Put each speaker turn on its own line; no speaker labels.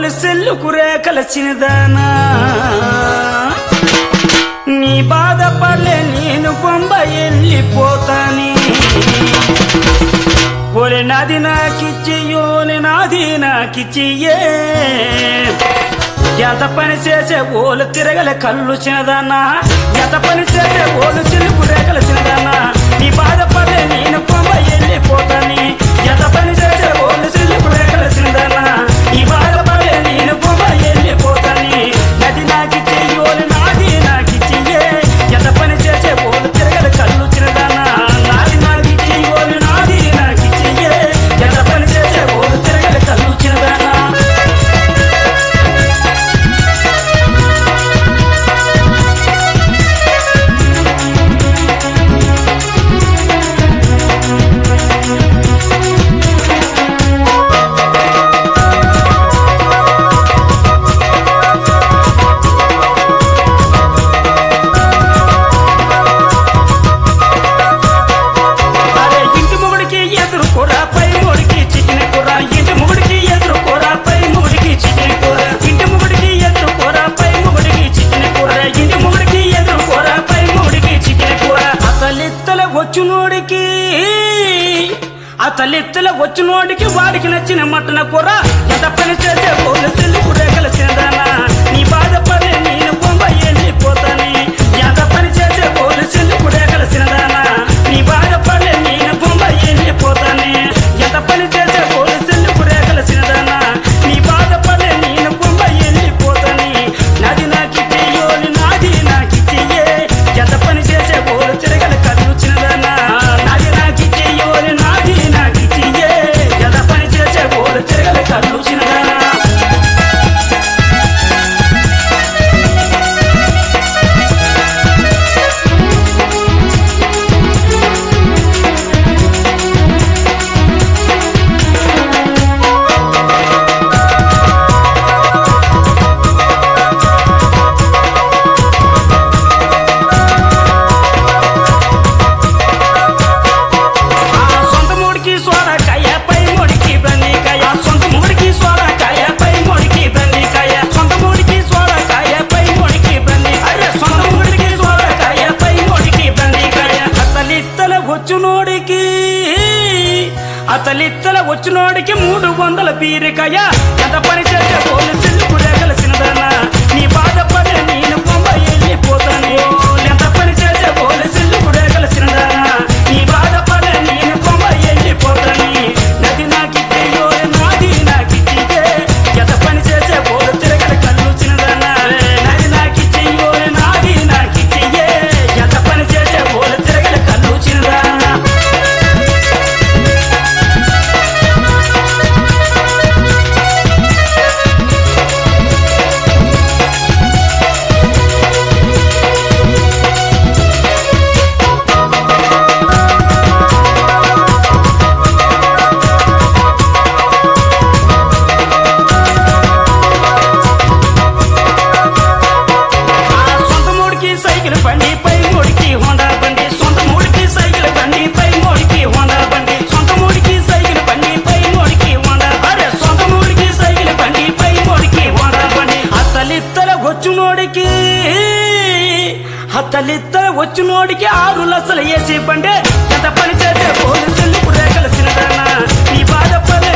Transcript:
పోలీసులకు రేఖలచినదానా నీ బాధపడలే నేను బొంబ వెళ్ళిపోతాని ఓలే నాది నాకిచ్చియోలే నాది నాకిచ్చియే ఎంత పని చేసే ఓలు తిరగల కళ్ళు చిన్నదన్నా ఎంత పని చేసే ఓలు చిలుపు రేఖలు చిన్నదన్నా నీ బాధపడే నేను బొమ్మ వెళ్ళిపోతాని ఎంత పని చేసే ఓలు చిలుపు రేఖలు చిన్నదన్నా నీ బాధపడే నేను బొమ్మ వెళ్ళిపోతాని నది నాకిచ్చే ఓలు నాది నాకిచ్చియే ఎంత పని చేసే ఓలు తిరగల కళ్ళు చిన్నదన్నా నాది నాకిచ్చే ఓలు నాది నాకిచ్చియే ఎంత పని చేసే ఓలు తిరగల కళ్ళు చిన్నదన్నా అరే ఇంటి మొగుడికి ఎదురు కూర పై మొగుడికి చికెన్ కూర ఇంటి మొగుడికి ఎదురు కూర పై మొగుడికి చికెన్ కూర ఇంటి మొగుడికి ఎదురు కూర పై మొగుడికి చికెన్ కూర ఇంటి మొగుడికి ఎదురు కూర పై మొగుడికి చికెన్ కూర అతలిత్తల వచ్చునోడికి అతలిత్తల వచ్చునోడికి వాడికి నచ్చిన మటన కూర ఎంత పని చేసే పోలీసులు రేఖల చెందానా నీ బాధపడే నేను బొమ్మ వెళ్ళిపోతాని ఎంత పని చేసే పోలీసులు రేఖల చెందానా నీ బాధపడే నేను బొమ్మ వెళ్ళిపోతాని ఎంత పని చేసే పోలీసులు రేఖల చెందానా నీ బాధపడే నేను బొమ్మ వెళ్ళిపోతాని నాది నాకు చెయ్యోని నాది నాకు చెయ్యే ఎంత పని చేసే పోలు తిరగల కళ్ళు చిన్నదానా నాది నాకు చెయ్యోని నాది నాకు చెయ్యే ఎంత పని చేసే పోలు తిరగల కళ్ళు చిన్నదానా ఆ సొంత మూడికి సోరకాయ పై మూడికి బండికాయ సొంత మూడికి సోరకాయ పై మూడికి బండికాయ సొంత మూడికి సోరకాయ పై మూడికి బండి అరే సొంత మూడికి సోరకాయ పై మూడికి బండికాయ అతలిత్తల వచ్చునోడికి అతలిత్తల వచ్చునోడికి మూడు వందల బీరికాయ ఎంత పని చేసే పోలీసులు కూడా కలిసినదన్నా నీ బాధపడే నేను బొమ్మ వెళ్ళిపోతాను ఎంత పని చేసే పోలీసులు కూడా కలిసినదన్నా నీ బాధపడే నేను బొమ్మ వెళ్ళిపోతాను నది నాకిచ్చే నాది నాకిచ్చే ఎంత పని చేసే పోలు తిరగల కళ్ళు చిన్నదన్నా నది నాకిచ్చే నాది నాకిచ్చే ఎంత పని చేసే పోలు తిరగల కళ్ళు చిన్నదన్నా ఆ సొంత మూడికి సైకిల్ బండి పై మూడికి హోండా బండి సొంత మూడికి సైకిల్ బండి పై మూడికి హోండా బండి సొంత మూడికి సైకిల్ బండి పై మూడికి హోండా అరే సొంత మూడికి సైకిల్ బండి పై మూడికి హోండా బండి అత్తలిత్తల వచ్చునోడికి అత్తలిత్తల వచ్చునోడికి ఆరు లక్షలు వేసి బండి ఎంత పని చేసే పోలీసులు రేఖలు సినదన్నా నీ బాధపడే